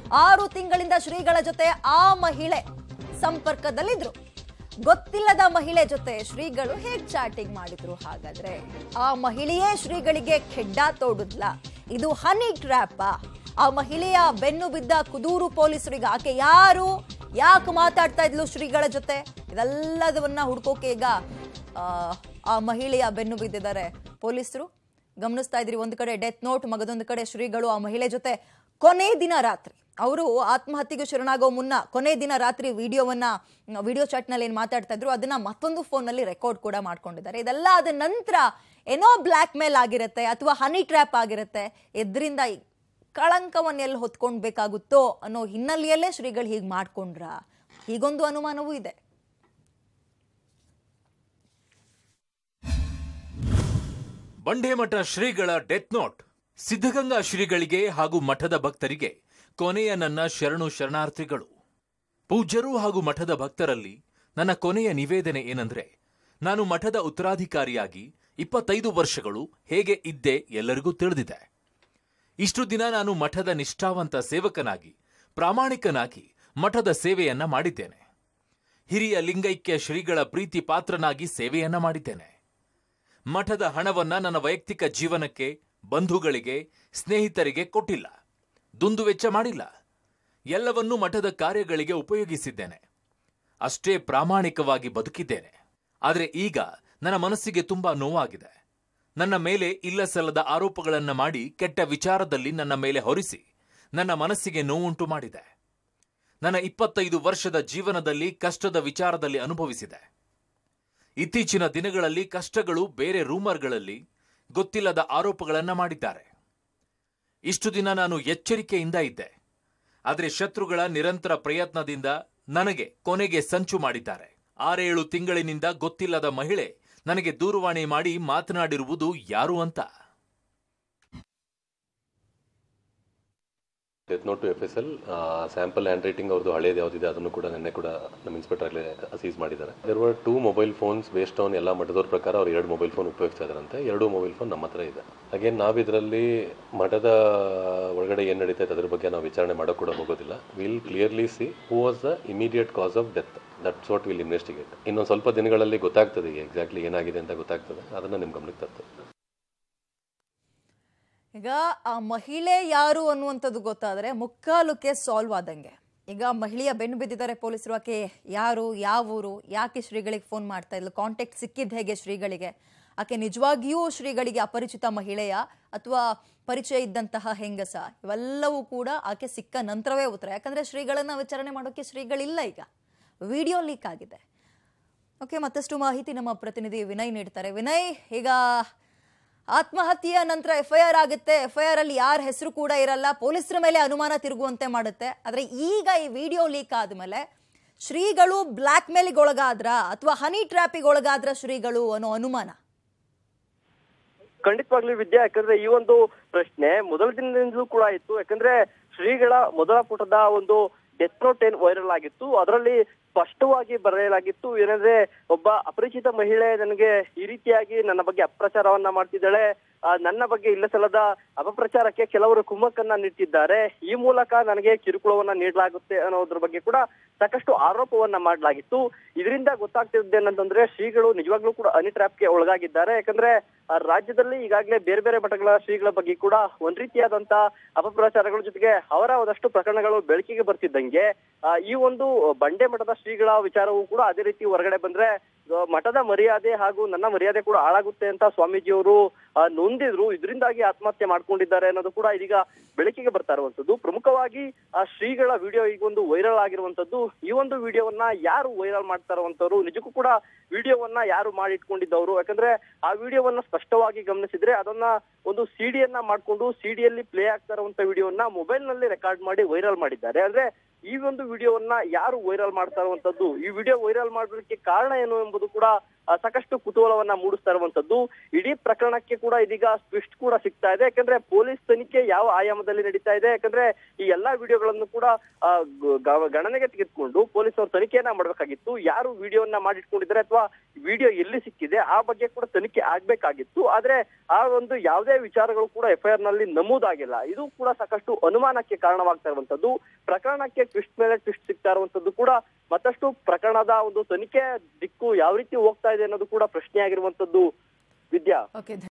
ಆರು ತಿಂಗಳಿಂದ ಶ್ರೀಗಳ ಜೊತೆ ಆ ಮಹಿಳೆ ಸಂಪರ್ಕದಲ್ಲಿದ್ರು ಗೊತ್ತಿಲ್ಲದ ಮಹಿಳೆ ಜೊತೆ ಶ್ರೀಗಳು ಹೇಗ್ ಚಾಟಿಂಗ್ ಮಾಡಿದ್ರು ಹಾಗಾದ್ರೆ ಆ ಮಹಿಳೆಯೇ ಶ್ರೀಗಳಿಗೆ ಖೆಡ್ಡ ತೋಡುದ್ಲ ಇದು ಹನಿ ಟ್ರ್ಯಾಪ ಆ ಮಹಿಳೆಯ ಬೆನ್ನು ಬಿದ್ದ ಕುದೂರು ಪೊಲೀಸರಿಗೆ ಆಕೆ ಯಾರು ಯಾಕೆ ಮಾತಾಡ್ತಾ ಇದ್ಲು ಶ್ರೀಗಳ ಜೊತೆ ಇದೆಲ್ಲದವನ್ನ ಹುಡ್ಕೋಕೆ ಈಗ ಆ, ಆ ಮಹಿಳೆಯ ಬೆನ್ನು ಬಿದ್ದಿದ್ದಾರೆ ಪೊಲೀಸರು ಗಮನಿಸ್ತಾ ಇದ್ರಿ ಒಂದು ಕಡೆ ಡೆತ್ ನೋಟ್ ಮಗದೊಂದು ಕಡೆ ಶ್ರೀಗಳು ಆ ಮಹಿಳೆ ಜೊತೆ ಕೊನೆ ದಿನ ರಾತ್ರಿ ಅವರು ಆತ್ಮಹತ್ಯೆಗೆ ಶರಣಾಗೋ ಮುನ್ನ ಕೊನೆ ದಿನ ರಾತ್ರಿ ವಿಡಿಯೋವನ್ನ ವಿಡಿಯೋ ಚಾಟ್ನಲ್ಲಿ ಏನು ಮಾತಾಡ್ತಾ ಇದ್ರು ಅದನ್ನ ಮತ್ತೊಂದು ಫೋನಲ್ಲಿ ರೆಕಾರ್ಡ್ ಕೂಡ ಮಾಡ್ಕೊಂಡಿದ್ದಾರೆ ಇದೆಲ್ಲ ಆದ ನಂತರ ಏನೋ ಬ್ಲ್ಯಾಕ್ ಮೇಲ್ ಆಗಿರುತ್ತೆ ಅಥವಾ ಹನಿ ಟ್ರ್ಯಾಪ್ ಆಗಿರುತ್ತೆ ಇದರಿಂದ ಕಳಂಕವನ್ನು ಎಲ್ಲಿ ಹೊತ್ಕೊಳ್ಬೇಕಾಗುತ್ತೋ ಅನ್ನೋ ಹಿನ್ನೆಲೆಯಲ್ಲೇ ಶ್ರೀಗಳು ಹೀಗೆ ಮಾಡ್ಕೊಂಡ್ರ ಹೀಗೊಂದು ಅನುಮಾನವೂ ಇದೆ ಬಂಡೇಮಠ ಶ್ರೀಗಳ ಡೆತ್ ನೋಟ್ ಸಿದ್ಧಗಂಗಾ ಶ್ರೀಗಳಿಗೆ ಹಾಗೂ ಮಠದ ಭಕ್ತರಿಗೆ ಕೊನೆಯ ನನ್ನ ಶರಣು ಶರಣಾರ್ಥಿಗಳು ಪೂಜ್ಯರು ಹಾಗೂ ಮಠದ ಭಕ್ತರಲ್ಲಿ ನನ್ನ ಕೊನೆಯ ನಿವೇದನೆ ಏನಂದ್ರೆ ನಾನು ಮಠದ ಉತ್ತರಾಧಿಕಾರಿಯಾಗಿ ಇಪ್ಪತ್ತೈದು ವರ್ಷಗಳು ಹೇಗೆ ಇದ್ದೆ ಎಲ್ಲರಿಗೂ ತಿಳಿದಿದೆ ಇಷ್ಟು ದಿನ ನಾನು ಮಠದ ನಿಷ್ಠಾವಂತ ಸೇವಕನಾಗಿ ಪ್ರಾಮಾಣಿಕನಾಗಿ ಮಠದ ಸೇವೆಯನ್ನ ಮಾಡಿದ್ದೇನೆ ಹಿರಿಯ ಲಿಂಗೈಕ್ಯ ಶ್ರೀಗಳ ಪ್ರೀತಿ ಪಾತ್ರನಾಗಿ ಸೇವೆಯನ್ನ ಮಾಡಿದ್ದೇನೆ ಮಠದ ಹಣವನ್ನ ನನ್ನ ವೈಯಕ್ತಿಕ ಜೀವನಕ್ಕೆ ಬಂಧುಗಳಿಗೆ ಸ್ನೇಹಿತರಿಗೆ ಕೊಟ್ಟಿಲ್ಲ ದುಂದುವೆಚ್ಚ ಮಾಡಿಲ್ಲ ಎಲ್ಲವನ್ನೂ ಮಠದ ಕಾರ್ಯಗಳಿಗೆ ಉಪಯೋಗಿಸಿದ್ದೇನೆ ಅಷ್ಟೇ ಪ್ರಾಮಾಣಿಕವಾಗಿ ಬದುಕಿದ್ದೇನೆ ಆದರೆ ಈಗ ನನ್ನ ಮನಸ್ಸಿಗೆ ತುಂಬಾ ನೋವಾಗಿದೆ ನನ್ನ ಮೇಲೆ ಇಲ್ಲ ಸಲ್ಲದ ಆರೋಪಗಳನ್ನ ಮಾಡಿ ಕೆಟ್ಟ ವಿಚಾರದಲ್ಲಿ ನನ್ನ ಮೇಲೆ ಹೊರಿಸಿ ನನ್ನ ಮನಸ್ಸಿಗೆ ನೋವುಂಟು ಮಾಡಿದೆ ನನ್ನ ಇಪ್ಪತ್ತೈದು ವರ್ಷದ ಜೀವನದಲ್ಲಿ ಕಷ್ಟದ ವಿಚಾರದಲ್ಲಿ ಅನುಭವಿಸಿದೆ ಇತ್ತೀಚಿನ ದಿನಗಳಲ್ಲಿ ಕಷ್ಟಗಳು ಬೇರೆ ರೂಮರ್ಗಳಲ್ಲಿ ಗೊತ್ತಿಲ್ಲದ ಆರೋಪಗಳನ್ನ ಮಾಡಿದ್ದಾರೆ ಇಷ್ಟು ದಿನ ನಾನು ಎಚ್ಚರಿಕೆಯಿಂದ ಇದ್ದೆ ಆದರೆ ಶತ್ರುಗಳ ನಿರಂತರ ಪ್ರಯತ್ನದಿಂದ ನನಗೆ ಕೊನೆಗೆ ಸಂಚು ಮಾಡಿದ್ದಾರೆ ಆರೇಳು ತಿಂಗಳಿನಿಂದ ಗೊತ್ತಿಲ್ಲದ ಮಹಿಳೆ ನನಗೆ ದೂರವಾಣಿ ಮಾಡಿ ಮಾತನಾಡಿರುವುದು ಯಾರು ಅಂತ death note to F S L sample handwriting ಅವ್ರದ್ದು ಹಳೇದು ಯಾವುದಿದೆ ಅದನ್ನು ಕೂಡ ನಿನ್ನೆ ಕೂಡ ನಮ್ಮ ಇನ್ಸ್ಪೆಕ್ಟರ್ ಆಗಲೇ ಸೀಸ್ ಮಾಡಿದ್ದಾರೆ there were two mobile phones based on ಎಲ್ಲ ಮಠದವ್ರ ಪ್ರಕಾರ ಅವ್ರು ಎರಡು ಮೊಬೈಲ್ ಫೋನ್ ಉಪಯೋಗಿಸ್ತಾ ಇದ್ದಾರಂತೆ ಎರಡು ಮೊಬೈಲ್ ಫೋನ್ ನಮ್ಮ ಹತ್ರ ಇದೆ ಅಗೇನ್ ನಾವು ಇದರಲ್ಲಿ ಮಠದ ಒಳಗಡೆ ಏನು ನಡೀತಾ ಇದೆ ಅದ್ರ ಬಗ್ಗೆ ನಾವು ವಿಚಾರಣೆ ಮಾಡೋಕೆ ಕೂಡ ಹೋಗೋದಿಲ್ಲ will clearly see who was the immediate cause of death that's what will investigate ಇನ್ನೊಂದು ಸ್ವಲ್ಪ ದಿನಗಳಲ್ಲಿ ಗೊತ್ತಾಗ್ತದೆ ಈಗ ಎಕ್ಸಾಕ್ಟ್ಲಿ ಏನಾಗಿದೆ ಅಂತ ಗೊತ್ತಾಗ್ತದೆ ಅದನ್ನು ನಿಮ್ಮ ಗಮನಕ್ಕೆ ತರ್ತದೆ ಈಗ ಆ ಮಹಿಳೆ ಯಾರು ಅನ್ನುವಂಥದ್ದು ಗೊತ್ತಾದರೆ ಮುಕ್ಕಾಲು ಕೇಸ್ ಸಾಲ್ವ್ ಆದಂಗೆ ಈಗ ಮಹಿಳೆಯ ಬೆನ್ನು ಬಿದ್ದಿದ್ದಾರೆ ಪೊಲೀಸರು ಆಕೆ ಯಾರು ಯಾವ ಊರು ಯಾಕೆ ಶ್ರೀಗಳಿಗೆ ಫೋನ್ ಮಾಡ್ತಾ ಇದ್ಲು ಕಾಂಟ್ಯಾಕ್ಟ್ ಸಿಕ್ಕಿದ್ದು ಹೇಗೆ ಶ್ರೀಗಳಿಗೆ ಆಕೆ ನಿಜವಾಗಿಯೂ ಶ್ರೀಗಳಿಗೆ ಅಪರಿಚಿತ ಮಹಿಳೆಯ ಅಥವಾ ಪರಿಚಯ ಇದ್ದಂತಹ ಹೆಂಗಸ ಇವೆಲ್ಲವೂ ಕೂಡ ಆಕೆ ಸಿಕ್ಕ ನಂತರವೇ ಉತ್ತರ ಯಾಕಂದ್ರೆ ಶ್ರೀಗಳನ್ನ ವಿಚಾರಣೆ ಮಾಡೋಕೆ ಶ್ರೀಗಳಿಲ್ಲ ಈಗ ವಿಡಿಯೋ ಲೀಕ್ ಆಗಿದೆ ಓಕೆ ಮತ್ತಷ್ಟು ಮಾಹಿತಿ ನಮ್ಮ ಪ್ರತಿನಿಧಿ ವಿನಯ್ ನೀಡ್ತಾರೆ ವಿನಯ್ ಈಗ ಆತ್ಮಹತ್ಯೆಯ ನಂತರ ಎಫ್ ಐ ಆರ್ ಆಗುತ್ತೆ ಎಫ್ ಐ ಆರ್ ಅಲ್ಲಿ ಯಾರ ಹೆಸರು ಕೂಡ ಇರಲ್ಲ ಪೊಲೀಸರ ಮೇಲೆ ಅನುಮಾನ ತಿರುಗುವಂತೆ ಮಾಡುತ್ತೆ ಆದ್ರೆ ಈಗ ಈ ವಿಡಿಯೋ ಲೀಕ್ ಆದ್ಮೇಲೆ ಶ್ರೀಗಳು ಬ್ಲ್ಯಾಕ್ ಮೇಲಿಗೆ ಒಳಗಾದ್ರ ಅಥವಾ ಹನಿ ಟ್ರ್ಯಾಪಿಗೆ ಒಳಗಾದ್ರ ಶ್ರೀಗಳು ಅನ್ನೋ ಅನುಮಾನ ಖಂಡಿತವಾಗ್ಲೂ ವಿದ್ಯಾ ಯಾಕಂದ್ರೆ ಈ ಒಂದು ಪ್ರಶ್ನೆ ಮೊದಲ ದಿನದಿಂದಲೂ ಕೂಡ ಇತ್ತು ಯಾಕಂದ್ರೆ ಶ್ರೀಗಳ ಮೊದಲ ಪುಟದ ಒಂದು ಡೆತ್ ನೋಟ್ ಏನ್ ವೈರಲ್ ಆಗಿತ್ತು ಅದರಲ್ಲಿ ಸ್ಪಷ್ಟವಾಗಿ ಬರೆಯಲಾಗಿತ್ತು ಏನಂದ್ರೆ ಒಬ್ಬ ಅಪರಿಚಿತ ಮಹಿಳೆ ನನಗೆ ಈ ರೀತಿಯಾಗಿ ನನ್ನ ಬಗ್ಗೆ ಅಪ್ರಚಾರವನ್ನ ಮಾಡ್ತಿದ್ದಾಳೆ ಆ, ನನ್ನ ಬಗ್ಗೆ ಇಲ್ಲ ಸಲ್ಲದ ಅಪಪ್ರಚಾರಕ್ಕೆ ಕೆಲವರು ಕುಮ್ಮಕ್ಕನ್ನ ನೀಡ್ತಿದ್ದಾರೆ ಈ ಮೂಲಕ ನನಗೆ ಕಿರುಕುಳವನ್ನ ನೀಡಲಾಗುತ್ತೆ ಅನ್ನೋದ್ರ ಬಗ್ಗೆ ಕೂಡ ಸಾಕಷ್ಟು ಆರೋಪವನ್ನ ಮಾಡಲಾಗಿತ್ತು ಇದರಿಂದ ಗೊತ್ತಾಗ್ತಿದ್ದೇನಂತಂದ್ರೆ ಶ್ರೀಗಳು ನಿಜವಾಗ್ಲೂ ಕೂಡ ಹನಿ ಟ್ರ್ಯಾಪ್ಗೆ ಒಳಗಾಗಿದ್ದಾರೆ ಯಾಕಂದ್ರೆ ಆ, ರಾಜ್ಯದಲ್ಲಿ ಈಗಾಗಲೇ ಬೇರೆ ಬೇರೆ ಮಠಗಳ ಶ್ರೀಗಳ ಬಗ್ಗೆ ಕೂಡ ಒಂದ್ ರೀತಿಯಾದಂತ ಅಪಪ್ರಚಾರಗಳ ಜೊತೆಗೆ ಅವರ ಒಂದಷ್ಟು ಪ್ರಕರಣಗಳು ಬೆಳಕಿಗೆ ಬರ್ತಿದ್ದಂಗೆ ಆ, ಈ ಒಂದು ಬಂಡೆ ಮಠದ ಶ್ರೀಗಳ ವಿಚಾರವೂ ಕೂಡ ಅದೇ ರೀತಿ ಹೊರಗಡೆ ಬಂದ್ರೆ ಆ, ಮಠದ ಮರ್ಯಾದೆ ಹಾಗೂ ನನ್ನ ಮರ್ಯಾದೆ ಕೂಡ ಹಾಳಾಗುತ್ತೆ ಅಂತ ಸ್ವಾಮೀಜಿಯವರು ಆ, ನೊಂದಿದ್ರು ಇದರಿಂದಾಗಿ ಆತ್ಮಹತ್ಯೆ ಮಾಡ್ಕೊಂಡಿದ್ದಾರೆ ಅನ್ನೋದು ಕೂಡ ಇದೀಗ ಬೆಳಕಿಗೆ ಬರ್ತಾ ಇರುವಂತದ್ದು ಪ್ರಮುಖವಾಗಿ ಆ ಶ್ರೀಗಳ ವಿಡಿಯೋ ಈಗ ಒಂದು ವೈರಲ್ ಆಗಿರುವಂತದ್ದು ಈ ಒಂದು ವಿಡಿಯೋವನ್ನ ಯಾರು ವೈರಲ್ ಮಾಡ್ತಾ ಇರುವಂತವ್ರು ನಿಜಕ್ಕೂ ಕೂಡ ವಿಡಿಯೋವನ್ನ ಯಾರು ಮಾಡಿಟ್ಕೊಂಡಿದ್ದವರು ಯಾಕಂದ್ರೆ ಆ ವಿಡಿಯೋವನ್ನ ಸ್ಪಷ್ಟವಾಗಿ ಗಮನಿಸಿದ್ರೆ ಅದನ್ನ ಒಂದು ಸಿಡಿಯನ್ನ ಮಾಡ್ಕೊಂಡು ಸಿಡಿಯಲ್ಲಿ ಪ್ಲೇ ಆಗ್ತಾ ಇರುವಂತ ವಿಡಿಯೋವನ್ನ ಮೊಬೈಲ್ ನಲ್ಲಿ ರೆಕಾರ್ಡ್ ಮಾಡಿ ವೈರಲ್ ಮಾಡಿದ್ದಾರೆ ಅಂದ್ರೆ ಈ ಒಂದು ವಿಡಿಯೋವನ್ನ ಯಾರು ವೈರಲ್ ಮಾಡ್ತಾ ಇರುವಂತದ್ದು ಈ ವಿಡಿಯೋ ವೈರಲ್ ಮಾಡೋದಕ್ಕೆ ಕಾರಣ ಏನು ಎಂಬುದು ಕೂಡ ಆ, ಸಾಕಷ್ಟು ಕುತೂಹಲವನ್ನ ಮೂಡಿಸ್ತಾ ಇರುವಂತದ್ದು ಇಡೀ ಪ್ರಕರಣಕ್ಕೆ ಕೂಡ ಇದೀಗ ಟ್ವಿಸ್ಟ್ ಕೂಡ ಸಿಗ್ತಾ ಇದೆ ಯಾಕಂದ್ರೆ ಪೊಲೀಸ್ ತನಿಖೆ ಯಾವ ಆಯಾಮದಲ್ಲಿ ನಡೀತಾ ಇದೆ ಯಾಕಂದ್ರೆ ಈ ಎಲ್ಲಾ ವಿಡಿಯೋಗಳನ್ನು ಕೂಡ ಆ, ಗ- ಗ- ಗಣನೆಗೆ ತೆಗೆದುಕೊಂಡು ಪೊಲೀಸರು ತನಿಖೆಯನ್ನ ಮಾಡ್ಬೇಕಾಗಿತ್ತು ಯಾರು ವಿಡಿಯೋನ ಮಾಡಿಟ್ಕೊಂಡಿದ್ದಾರೆ ಅಥವಾ ವಿಡಿಯೋ ಎಲ್ಲಿ ಸಿಕ್ಕಿದೆ ಆ ಬಗ್ಗೆ ಕೂಡ ತನಿಖೆ ಆಗ್ಬೇಕಾಗಿತ್ತು ಆದ್ರೆ ಆ ಒಂದು ಯಾವುದೇ ವಿಚಾರಗಳು ಕೂಡ ಎಫ್ಐಆರ್ ನಲ್ಲಿ ನಮೂದಾಗಿಲ್ಲ ಇದು ಕೂಡ ಸಾಕಷ್ಟು ಅನುಮಾನಕ್ಕೆ ಕಾರಣವಾಗ್ತಾ ಇರುವಂತದ್ದು ಪ್ರಕರಣಕ್ಕೆ ಟ್ವಿಸ್ಟ್ ಮೇಲೆ ಟ್ವಿಸ್ಟ್ ಸಿಗ್ತಾ ಇರುವಂತದ್ದು ಕೂಡ ಮತ್ತಷ್ಟು ಪ್ರಕರಣದ ಒಂದು ತನಿಖೆ ದಿಕ್ಕು ಯಾವ ರೀತಿ ಹೋಗ್ತಾ ಇದೆ ಅನ್ನೋದು ಕೂಡ ಪ್ರಶ್ನೆ ಆಗಿರುವಂತದ್ದು ವಿದ್ಯಾ ಓಕೆ